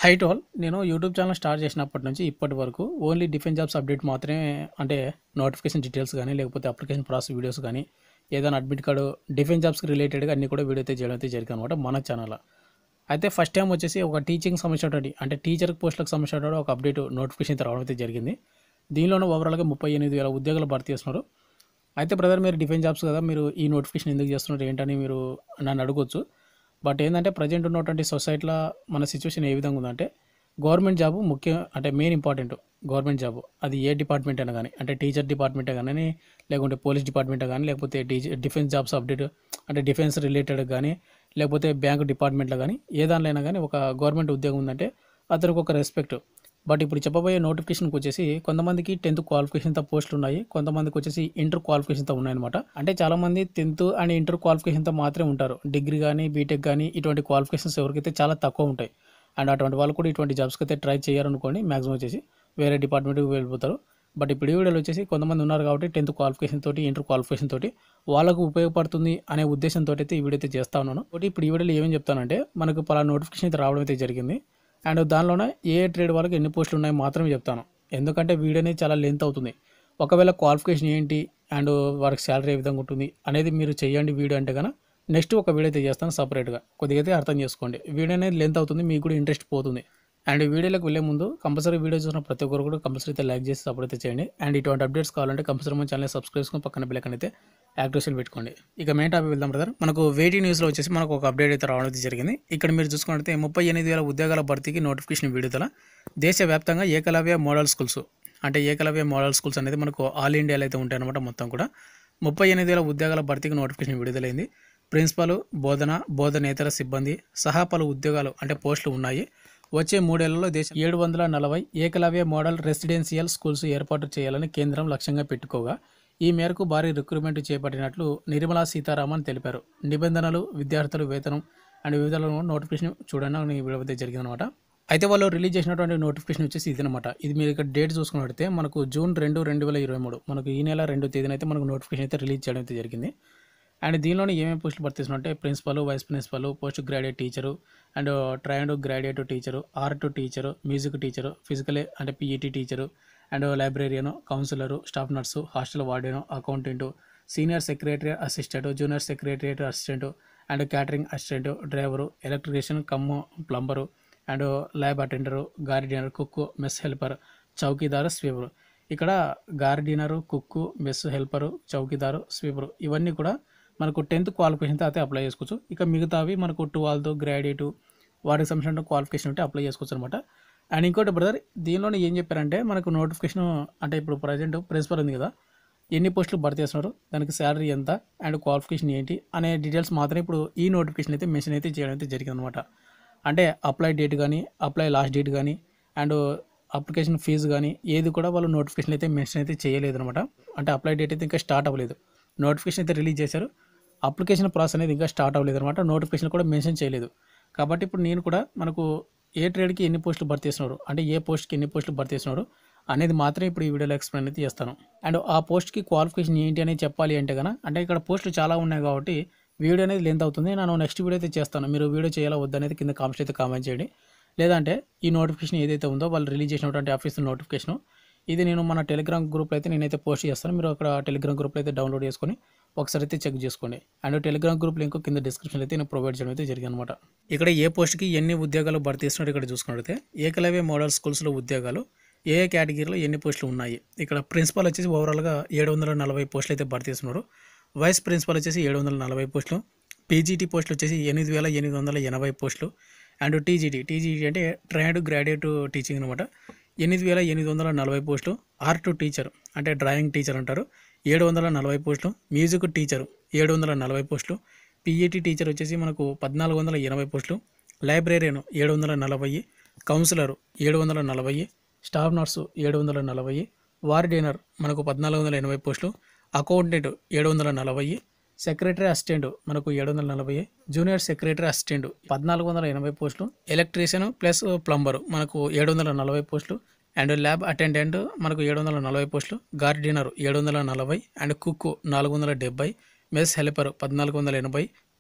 height ఆల్ నేను YouTube channel start చేసినప్పటి నుంచి ఇప్పటి వరకు ఓన్లీ డిఫెన్స్ జాబ్స్ అప్డేట్ మాత్రమే అంటే నోటిఫికేషన్ డీటెయిల్స్ కానీ లేకపోతే అప్లికేషన్ ప్రాసెస్ వీడియోస్ కానీ ఏదైనా అడ్మిట్ కార్డు డిఫెన్స్ జాబ్స్కి రిలేటెడ్గా అన్ని కూడా వీడియో అయితే చేయడం అయితే జరిగింది అనమాట మన ఛానల్ అయితే ఫస్ట్ టైం వచ్చేసి ఒక టీచింగ్ సంబంధించినటువంటి అంటే టీచర్ పోస్టులకు సంబంధించినటువంటి ఒక అప్డేట్ నోటిఫికేషన్ అయితే రావడం అయితే జరిగింది దీనిలోనే ఓవరాల్గా ముప్పై ఎనిమిది వేల ఉద్యోగాలు భర్తీ చేస్తున్నారు అయితే బ్రదర్ మీరు డిఫెన్స్ జాబ్స్ కదా మీరు ఈ నోటిఫికేషన్ ఎందుకు చేస్తున్నారు ఏంటని మీరు నన్ను అడగొచ్చు బట్ ఏంటంటే ప్రజెంట్ ఉన్నటువంటి సొసైటీలో మన సిచ్యువేషన్ ఏ విధంగా ఉందంటే గవర్నమెంట్ జాబ్ ముఖ్యం అంటే మెయిన్ ఇంపార్టెంట్ గవర్నమెంట్ జాబ్ అది ఏ డిపార్ట్మెంట్ అయినా కానీ అంటే టీచర్ డిపార్ట్మెంటే కానీ లేకుంటే పోలీస్ డిపార్ట్మెంటే కానీ లేకపోతే టీచర్ డిఫెన్స్ జాబ్స్ అప్డేట్ అంటే డిఫెన్స్ రిలేటెడ్ కానీ లేకపోతే బ్యాంక్ డిపార్ట్మెంట్లో కానీ ఏ దానిలో అయినా కానీ ఒక గవర్నమెంట్ ఉద్యోగం ఉందంటే అతనికి ఒక రెస్పెక్ట్ బట్ ఇప్పుడు చెప్పబోయే నోటిఫికేషన్కి వచ్చేసి కొంతమందికి టెన్త్ క్వాలిఫికేషన్తో పోస్టులు ఉన్నాయి కొంతమందికి వచ్చేసి ఇంటర్ క్వాలిఫికేషన్తో ఉన్నాయన్నమాట అంటే చాలామంది టెన్త్ అండ్ ఇంటర్ క్వాలిఫికేషన్తో మాత్రమే ఉంటారు డిగ్రీ కానీ బీటెక్ కానీ ఇటువంటి క్వాలిఫికేషన్స్ ఎవరికైతే చాలా తక్కువ ఉంటాయి అండ్ అటువంటి వాళ్ళు కూడా ఇటువంటి జాబ్స్కి అయితే ట్రై చేయాలనుకోండి మ్యాక్సిమం వచ్చేసి వేరే డిపార్ట్మెంట్కి వెళ్ళిపోతారు బట్ ఇప్పుడు ఈ వీడియోలో వచ్చేసి కొంతమంది ఉన్నారు కాబట్టి టెన్త్ క్వాలిఫికేషన్ తోటి ఇంటర్ క్వాలిఫికేషన్ తోటి వాళ్ళకు ఉపయోగపడుతుంది అనే ఉద్దేశంతో అయితే ఈ వీడియో అయితే చేస్తా ఉన్నాను ఒకటి ఇప్పుడు ఈ వీడియోలో ఏమేమి చెప్తానంటే మనకు పలా నోటిఫికేషన్ అయితే రావడం అయితే జరిగింది అండ్ దానిలోనే ఏ ట్రేడ్ వాళ్ళకి ఎన్ని పోస్టులు ఉన్నాయో మాత్రమే చెప్తాను ఎందుకంటే వీడియో అనేది చాలా లెంత్ అవుతుంది ఒకవేళ క్వాలిఫికేషన్ ఏంటి అండ్ వారికి శాలరీ ఏ విధంగా ఉంటుంది అనేది మీరు చేయండి వీడియో అంటే కనుక నెక్స్ట్ ఒక వీడియో అయితే చేస్తాను సపరేట్గా కొద్దిగా అయితే అర్థం చేసుకోండి వీడియో అనేది లెంత్ అవుతుంది మీకు కూడా ఇంట్రెస్ట్ పోతుంది అండ్ వీడియోలోకి వెళ్ళే ముందు కంపల్సరీ వీడియో చూసిన ప్రతి ఒక్కరు కూడా కంపల్సరీ అయితే లైక్ చేసి సపోర్ట్ అయితే చేయండి అండ్ ఇటువంటి అప్డేట్స్ కావాలంటే కంపల్సరీ మన ఛానల్ సబ్స్క్రైబ్ చేసుకొని పక్కన బిల్లకన్ అయితే యాక్టివేషన్ పెట్టుకోండి ఇక మెయిన్ టాపిక్ వెళ్దాం బ్రదర్ మనకు వేటీ న్యూస్లో వచ్చేసి మనకు ఒక అప్డేట్ అయితే రావడం అయితే జరిగింది ఇక్కడ మీరు చూసుకుంటే ముప్పై ఎనిమిది వేల ఉద్యోగాల భర్తీకి నోటిఫికేషన్ విడుదల దేశవ్యాప్తంగా ఏకలవ్య మోడల్ స్కూల్స్ అంటే ఏకలవ్య మోడల్ స్కూల్స్ అనేది మనకు ఆల్ ఇండియాలో అయితే ఉంటాయి అనమాట మొత్తం కూడా ముప్పై ఎనిమిది వేల ఉద్యోగాల భర్తీకి నోటిఫికేషన్ విడుదలైంది ప్రిన్సిపల్ బోధన బోధనేతర సిబ్బంది సహా పలు ఉద్యోగాలు అంటే పోస్టులు ఉన్నాయి వచ్చే మూడేళ్లలో దేశం ఏడు వందల నలభై ఏకలవ్య మోడల్ రెసిడెన్షియల్ స్కూల్స్ ఏర్పాటు చేయాలని కేంద్రం లక్ష్యంగా పెట్టుకోగా ఈ మేరకు భారీ రిక్రూట్మెంట్ చేపట్టినట్లు నిర్మలా సీతారామన్ తెలిపారు నిబంధనలు విద్యార్థుల వేతనం అండ్ వివిధ నోటిఫికేషన్ చూడండి విడవతే జరిగిందనమాట అయితే వాళ్ళు రిలీజ్ చేసినటువంటి నోటిఫికేషన్ వచ్చేసి ఇదనమాట ఇది మీరు ఇక్కడ డేట్ చూసుకున్నట్టయితే మనకు జూన్ రెండు రెండు వేల ఇరవై మూడు మనకు ఈ నెల రెండో తేదీన అయితే మనకు నోటిఫికేషన్ అయితే రిలీజ్ చేయడం అయితే జరిగింది అండ్ దీనిలోనే ఏమేమి పోస్టులు భర్తీ చేస్తున్నట్టే principal vice principal post graduate teacher and trained graduate teacher art teacher music teacher physical అంటే PET teacher and librarian counsellor staff nurse hostel warden accountant senior secretary assistant junior secretary assistant and catering assistant driver electrician cum plumber and lab attender gardener cook mess helper chowkidar sweeper ఇక్కడ gardener cook mess helper chowkidar sweeper ఇవన్నీ కూడా మనకు tenth క్వాలిఫికేషన్తో అయితే apply చేసుకోవచ్చు ఇక మిగతావి మనకు twelfth graduate వాటికి సంబంధించిన క్వాలిఫికేషన్ ఉంటే అప్లై చేసుకోవచ్చు అనమాట అండ్ ఇంకోటి బ్రదర్ దీనిలోనే ఏం చెప్పారంటే మనకు నోటిఫికేషన్ అంటే ఇప్పుడు ప్రజెంట్ ప్రిన్సిపల్ ఉంది కదా ఎన్ని పోస్టులు భర్తీ చేస్తున్నారు దానికి శాలరీ ఎంత అండ్ క్వాలిఫికేషన్ ఏంటి అనే డీటెయిల్స్ మాత్రమే ఇప్పుడు ఈ నోటిఫికేషన్ అయితే మెన్షన్ అయితే చేయడం అయితే జరిగింది అనమాట అంటే అప్లై డేట్ కానీ అప్లై లాస్ట్ డేట్ కానీ అండ్ అప్లికేషన్ ఫీజు కానీ ఏది కూడా వాళ్ళు నోటిఫికేషన్ అయితే మెన్షన్ అయితే చేయలేదు అనమాట అంటే అప్లై డేట్ అయితే ఇంకా స్టార్ట్ అవ్వలేదు నోటిఫికేషన్ అయితే రిలీజ్ చేశారు అప్లికేషన్ ప్రాసెస్ అనేది ఇంకా స్టార్ట్ అవ్వలేదు అనమాట నోటిఫికేషన్ కూడా మెన్షన్ చేయలేదు కాబట్టి ఇప్పుడు నేను కూడా మనకు ఏ ట్రేడ్కి ఎన్ని పోస్టులు భర్తీ చేస్తున్నారు అంటే ఏ పోస్ట్కి ఎన్ని పోస్టులు భర్తీ చేస్తున్నారు అనేది మాత్రమే ఇప్పుడు ఈ వీడియోలో ఎక్స్ప్లెయిన్ అయితే చేస్తాను అండ్ ఆ పోస్ట్కి క్వాలిఫికేషన్ ఏంటి అనేది చెప్పాలి అంటే కనుక అంటే ఇక్కడ పోస్టులు చాలా ఉన్నాయి కాబట్టి వీడియో అనేది లెంత్ అవుతుంది నేను నెక్స్ట్ వీడియో అయితే చేస్తాను మీరు వీడియో చేయాలా వద్దనేది కింద కామెంట్స్ అయితే కామెంట్ చేయండి లేదంటే ఈ నోటిఫికేషన్ ఏదైతే ఉందో వాళ్ళు రిలీజ్ చేసినటువంటి ఆఫీషియల్ నోటిఫికేషన్ ఇది నేను మన టెలిగ్రామ్ గ్రూప్లో అయితే నేనైతే పోస్ట్ చేస్తాను మీరు అక్కడ టెలిగ్రామ్ గ్రూప్లో అయితే డౌన్లోడ్ చేసుకొని ఒకసారి అయితే చెక్ చేసుకోండి అండ్ టెలిగ్రామ్ గ్రూప్ లింక్ కింద డిస్క్రిప్షన్ అయితే నేను ప్రొవైడ్ చేయడం అయితే జరిగింది అనమాట ఇక్కడ ఏ పోస్ట్కి ఎన్ని ఉద్యోగాలు భర్తీ చేస్తున్నారు ఇక్కడ చూసుకున్నట్లయితే ఏకలవ్య మోడల్ స్కూల్స్లో ఉద్యోగాలు ఏ ఏ కేటగిరీలో ఎన్ని పోస్టులు ఉన్నాయి ఇక్కడ ప్రిన్సిపల్ వచ్చేసి ఓవరాల్గా ఏడు వందల నలభై పోస్టులు అయితే భర్తీ చేస్తున్నారు వైస్ ప్రిన్సిపల్ వచ్చేసి ఏడు వందల నలభై పోస్టులు పీజీటీ పోస్టులు వచ్చేసి ఎనిమిది వేల ఎనిమిది వందల ఎనభై పోస్టులు అండ్ టీజీటీ టీజీటీ అంటే ట్రైన్డ్ గ్రాడ్యుయేట్ టీచింగ్ అనమాట ఎనిమిది వేల ఎనిమిది వందల నలభై పోస్టులు ఆర్ట్ టీచర్ అంటే డ్రాయింగ్ టీచర్ అంటారు ఏడు వందల నలభై పోస్టులు మ్యూజిక్ టీచర్ ఏడు వందల నలభై పోస్టులు పీఈటీ టీచర్ వచ్చేసి మనకు పద్నాలుగు వందల ఎనభై పోస్టులు లైబ్రేరియన్ ఏడు వందల నలభై కౌన్సిలర్ ఏడు వందల నలభై స్టాఫ్ నర్సు ఏడు వందల నలభై వార్డెనర్ మనకు పద్నాలుగు వందల ఎనభై పోస్టులు అకౌంటెంట్ ఏడు వందల నలభై సెక్రటరీ అసిస్టెంట్ మనకు ఏడు వందల నలభై జూనియర్ సెక్రటరీ అసిస్టెంట్ పద్నాలుగు వందల ఎనభై పోస్టులు ఎలక్ట్రీషియన్ ప్లస్ ప్లంబరు మనకు ఏడు వందల నలభై పోస్టులు అండ్ ల్యాబ్ అటెండెంట్ మనకు ఏడు వందల నలభై పోస్టులు గార్డియనర్ ఏడు వందల నలభై అండ్ కుక్ నాలుగు వందల డెబ్బై మెస్ హెల్పర్ పద్నాలుగు వందల ఎనభై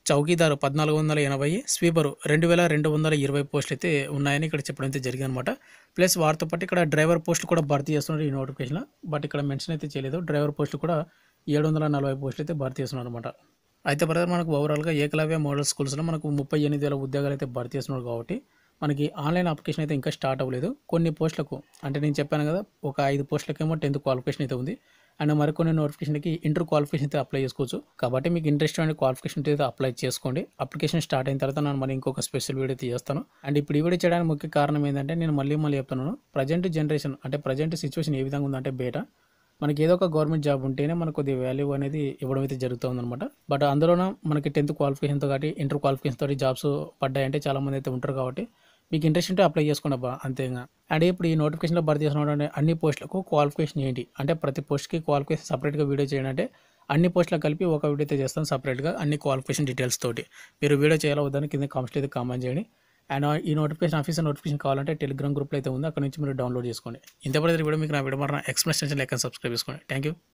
చౌకీదారు పద్నాలుగు వందల ఎనభై స్వీపరు రెండు వేల రెండు వందల ఇరవై పోస్టులు అయితే ఉన్నాయని ఇక్కడ చెప్పడం అయితే జరిగింది అనమాట ప్లస్ వారితో పాటు ఇక్కడ డ్రైవర్ పోస్టులు కూడా భర్తీ చేస్తున్నారు ఈ నోటిఫికేషన్లో బట్ ఇక్కడ మెన్షన్ అయితే చేయలేదు డ్రైవర్ పోస్టులు కూడా ఏడు వందల నలభై పోస్టులు అయితే భర్తీ చేస్తున్నారు అనమాట అయితే బ్రదర్ మనకు ఓవరాల్గా ఏకలవ్య మోడల్ స్కూల్స్లో మనకు ముప్పై ఎనిమిది వేల ఉద్యోగాలు అయితే భర్తీ చేస్తున్నారు కాబట్టి మనకి ఆన్లైన్ అప్లికేషన్ అయితే ఇంకా స్టార్ట్ అవ్వలేదు కొన్ని పోస్టులకు అంటే నేను చెప్పాను కదా ఒక ఐదు పోస్టులకేమో టెన్త్ క్వాలిఫికేషన్ అయితే ఉంది అండ్ మరికొన్ని నోటిఫికేషన్కి ఇంటర్ క్వాలిఫికేషన్ అయితే అప్లై చేసుకోవచ్చు కాబట్టి మీకు ఇంట్రెస్ట్ అండ్ క్వాలిఫికేషన్ అయితే అప్లై చేసుకోండి అప్లికేషన్ స్టార్ట్ అయిన తర్వాత నేను మరి ఇంకొక స్పెషల్ వీడియో అయితే చేస్తాను అండ్ ఇప్పుడు ఈ వీడియో చేయడానికి ముఖ్య కారణం ఏంటంటే నేను మళ్ళీ మళ్ళీ చెప్తున్నాను ప్రజెంట్ జనరేషన్ అంటే ప్రజెంట్ సిచ్యువేషన్ ఏ విధంగా ఉందంటే బేటా మనకి ఏదో ఒక గవర్నమెంట్ జాబ్ ఉంటేనే మనకు కొద్దిగా వాల్యూ అనేది ఇవ్వడం అయితే జరుగుతుంది అనమాట బట్ అందులోన మనకి టెన్త్ క్వాలిఫికేషన్తో కాబట్టి ఇంటర్ క్వాలిఫికేషన్ తోటి జాబ్స్ పడ్డాయంటే చాలా మంది అయితే ఉంటారు కాబట్టి మీకు ఇంట్రెస్ట్ ఉంటే అప్లై చేసుకోండి అబ్బా అంతేగా అండ్ ఇప్పుడు ఈ నోటిఫికేషన్లో భర్తీ చేసిన అన్ని పోస్టులకు క్వాలిఫికేషన్ ఏంటి అంటే ప్రతి పోస్ట్కి క్వాలిఫికేషన్ సపరేట్గా వీడియో చేయండి అంటే అన్ని పోస్టులకు కలిపి ఒక వీడియో అయితే చేస్తాను సపరేట్గా అన్ని క్వాలిఫికేషన్ డీటెయిల్స్ తోటి మీరు వీడియో చేయాలో వద్దని కింద కామెంట్స్ అయితే కామెంట్ చేయండి అండ్ ఈ నోటిఫికేషన్ ఆఫీసర్ నోటిఫికేషన్ కావాలంటే టెలిగ్రామ్ గ్రూప్లో అయితే ఉంది అక్కడ నుంచి మీరు డౌన్లోడ్ చేసుకోండి ఇంతపడి వీడియో మీకు నా వీడియో మరి ఎక్స్ప్రెస్ లెక్క సబ్స్క్రైబ్ చేసుకోండి థ్యాంక్ యూ